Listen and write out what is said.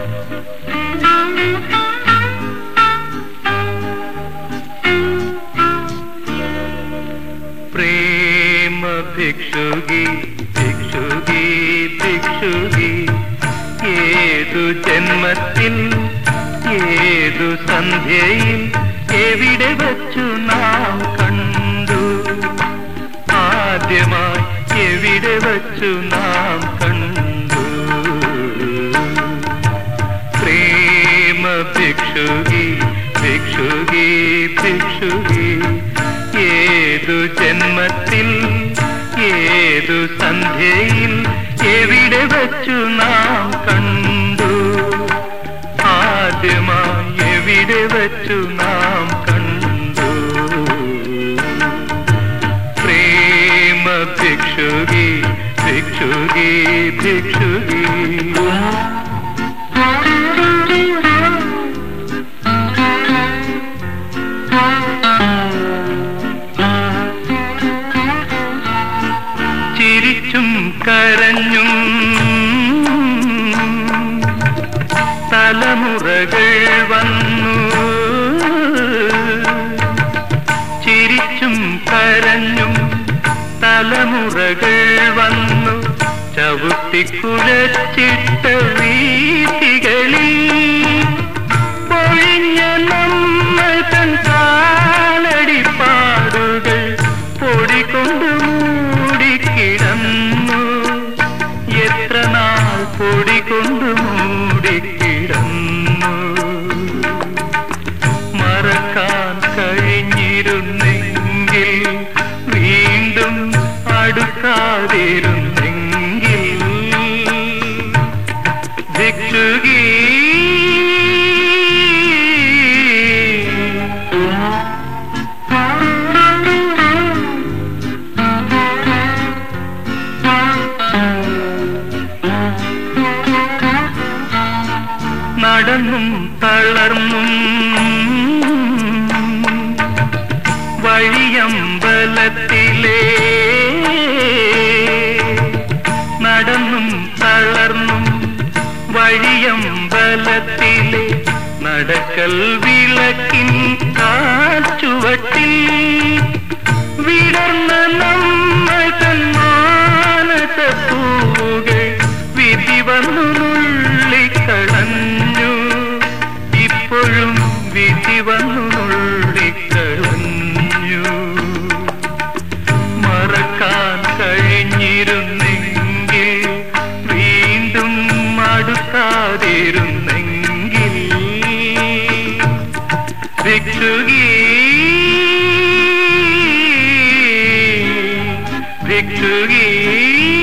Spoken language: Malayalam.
പ്രേമ ഭിക്ഷുകി ഭിക്ഷുകി ഭിക്ഷുകി ഏതു ജന്മത്തിൽ ഏതു സന്ധ്യയിൽ എവിടെ വച്ചു നാം കണ്ടു ആദ്യമായി എവിടെ വച്ചു നാം കണ്ടു പ്രേമ ഭിക്ഷുകി ഭിക്ഷുകി ഭിക്ഷുകി ഏതു ജന്മത്തിൽ ഏതു സന്ധ്യയിൽ എവിടെ വച്ചു നാം കണ്ടു ആദ്യമായി എവിടെ വച്ചു നാം കണ്ടു പ്രേമ ഭിക്ഷുകി ഭിക്ഷുകി ഭിക്ഷുകി ചിരിച്ചും കരഞ്ഞും തലമുറകൾ വന്നു ചിരിച്ചും കരഞ്ഞും തലമുറകൾ വന്നു ചവിട്ടിക്കുലച്ചിട്ട വീതികളിൽ പൊഴിഞ്ഞ നമ്മൾ തൻ കാലടിപ്പാടുകൾ പൊടി കൊണ്ട് മൂടിക്കിടന്നു എത്ര നാൾ പൊടി കൊണ്ട് മൂടിക്കിടന്നു മറക്കാൻ കഴിഞ്ഞിരുന്നെങ്കിൽ വീണ്ടും അടുക്കാതിരുന്നെങ്കിൽ ഭിക്ഷുകി നടന്നും തളർന്നും വഴിയമ്പലത്തിലേ നടന്നും തളർന്നും വഴിയമ്പലത്തിലെ നടക്കൽ വിളക്കിൻ കാച്ചുവട്ടിൽ വിടർന്ന നമ്മൾ തൻ മാനസ പൂവുകൾ വിധി വന്നു നുള്ളിക്കളഞ്ഞു ഇപ്പോഴും വിധി വന്നു നുള്ളിക്കളഞ്ഞു മറക്കാൻ കഴിഞ്ഞിരുന്നെങ്കിൽ വീണ്ടും അടുക്കാതിരുന്നെങ്കിൽ ഭിക്ഷുകി ഭിക്ഷുകി